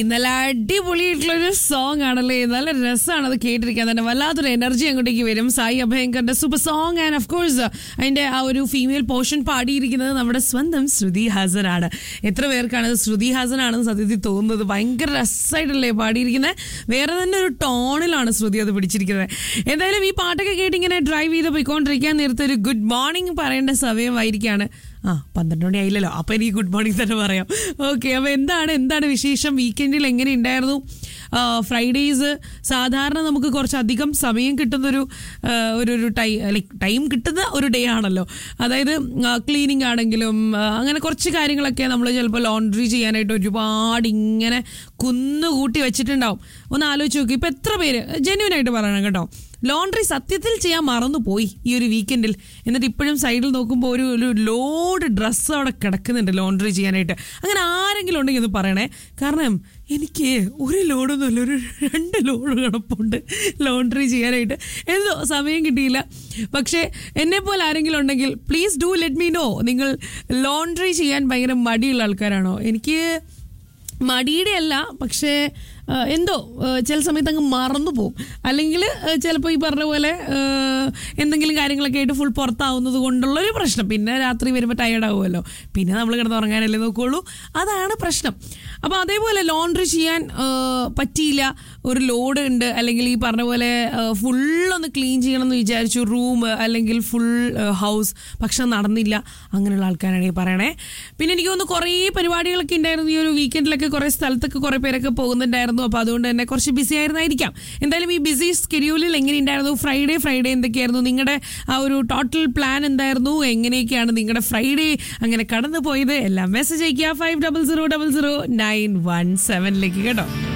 നല്ല അടിപൊളിയായിട്ടുള്ള ഒരു സോങ് ആണല്ലേ നല്ല രസമാണ് അത് കേട്ടിരിക്കാൻ തന്നെ വല്ലാത്തൊരു എനർജി അങ്ങോട്ടേക്ക് വരും സായി അഭയങ്കറിന്റെ super song and of course അതിന്റെ ആ ഒരു ഫീമെയിൽ പോർഷൻ പാടിയിരിക്കുന്നത് നമ്മുടെ സ്വന്തം ശ്രുതി ഹാസനാണ് എത്ര പേർക്കാണ് ഇത് ശ്രുതി ഹാസനാണെന്ന് സത്യത്തിൽ തോന്നുന്നത് ഭയങ്കര രസമായിട്ടല്ലേ പാടിയിരിക്കുന്നത് വേറെ തന്നെ ഒരു ടോണിലാണ് ശ്രുതി അത് പിടിച്ചിരിക്കുന്നത് എന്തായാലും ഈ പാട്ടൊക്കെ കേട്ട് ഇങ്ങനെ ഡ്രൈവ് ചെയ്ത് പോയിക്കൊണ്ടിരിക്കാൻ നേരത്തെ ഒരു ഗുഡ് മോർണിംഗ് പറയേണ്ട സമയമായിരിക്കാണ് ആ പന്ത്രണ്ട് മണി ആയില്ലല്ലോ അപ്പോൾ എനിക്ക് ഗുഡ് മോർണിംഗ് തന്നെ പറയാം ഓക്കെ അപ്പോൾ എന്താണ് എന്താണ് വിശേഷം വീക്കെൻഡിൽ എങ്ങനെ ഉണ്ടായിരുന്നു ഫ്രൈഡേയ്സ് സാധാരണ നമുക്ക് കുറച്ചധികം സമയം കിട്ടുന്നൊരു ആ, ഒരു ഒരു ടൈം ലൈക്ക് ടൈം കിട്ടുന്ന ഒരു ഡേ ആണല്ലോ അതായത് ക്ലീനിങ് ആണെങ്കിലും ആ, അങ്ങനെ കുറച്ച് കാര്യങ്ങളൊക്കെ നമ്മൾ ചിലപ്പോൾ ലോണ്ട്രി ചെയ്യാനായിട്ട് ഒരുപാട് ഇങ്ങനെ കുന്നുകൂട്ടി വെച്ചിട്ടുണ്ടാവും ഒന്ന് ആലോചിച്ച് നോക്കി ഇപ്പം എത്ര പേര് ജെന്യൂൻ ആയിട്ട് പറയണം കേട്ടോ ലോണ്ട്രി സത്യത്തിൽ ചെയ്യാൻ മറന്നുപോയി ഈ ഒരു വീക്കെൻഡിൽ എന്നിട്ട് ഇപ്പോഴും സൈഡിൽ നോക്കുമ്പോൾ ഒരു ഒരു ലോഡ് ഡ്രസ്സ് അവിടെ കിടക്കുന്നുണ്ട് ലോണ്ട്രി ചെയ്യാനായിട്ട് അങ്ങനെ ആരെങ്കിലും ഉണ്ടെങ്കിൽ ഒന്ന് പറയണേ കാരണം എനിക്ക് ഒരു ലോഡൊന്നുമല്ല ഒരു രണ്ട് ലോഡ് കിടപ്പുണ്ട് ലോണ്ട്രി ചെയ്യാനായിട്ട് എന്തോ സമയം കിട്ടിയില്ല പക്ഷേ എന്നെ പോലെ ആരെങ്കിലും ഉണ്ടെങ്കിൽ please do let me know നിങ്ങൾ ലോണ്ട്രി ചെയ്യാൻ ഭയങ്കര മടിയുള്ള ആൾക്കാരാണോ എനിക്ക് മടിയുടെ അല്ല പക്ഷേ ആ, എന്തോ ആ, ചില സമയത്ത് അങ്ങ് മറന്നു പോകും അല്ലെങ്കിൽ ചിലപ്പോൾ ഈ പറഞ്ഞ പോലെ ആ, എന്തെങ്കിലും കാര്യങ്ങളൊക്കെ ആയിട്ട് ഫുൾ പുറത്താവുന്നത് കൊണ്ടുള്ളൊരു പ്രശ്നം പിന്നെ രാത്രി വരുമ്പോൾ ടയേർഡ് ആവുമല്ലോ പിന്നെ നമ്മൾ കിടന്ന് ഉറങ്ങാനല്ലേ നോക്കുകയുള്ളൂ അതാണ് പ്രശ്നം അപ്പോൾ അതേപോലെ ലോണ്ട്രി ചെയ്യാൻ ആ, പറ്റിയില്ല ഒരു ലോഡ് ഉണ്ട് അല്ലെങ്കിൽ ഈ പറഞ്ഞ പോലെ ഫുള്ളൊന്ന് ക്ലീൻ ചെയ്യണം എന്ന് വിചാരിച്ചു റൂം അല്ലെങ്കിൽ ഫുൾ ഹൗസ് പക്ഷെ നടന്നില്ല അങ്ങനെയുള്ള ആൾക്കാരാണെങ്കിൽ പറയണേ പിന്നെ എനിക്ക് തോന്നുന്നു കുറേ പരിപാടികളൊക്കെ ഉണ്ടായിരുന്നു ഈ ഒരു വീക്കെൻഡിലൊക്കെ കുറേ സ്ഥലത്തൊക്കെ കുറേ പേരൊക്കെ പോകുന്നുണ്ടായിരുന്നു അപ്പോൾ അതുകൊണ്ട് തന്നെ കുറച്ച് ബിസി ആയിരുന്നായിരിക്കാം എന്തായാലും ഈ ബിസി സ്കെഡ്യൂളിൽ എങ്ങനെ ഉണ്ടായിരുന്നു ഫ്രൈഡേ ഫ്രൈഡേ എന്തൊക്കെയായിരുന്നു നിങ്ങളുടെ ആ ഒരു ടോട്ടൽ പ്ലാൻ എന്തായിരുന്നു എങ്ങനെയൊക്കെയാണ് നിങ്ങളുടെ ഫ്രൈഡേ അങ്ങനെ കടന്നു പോയത് എല്ലാം മെസ്സേജ് അയക്കുക five double zero double zero nine one സെവനിലേക്ക് കേട്ടോ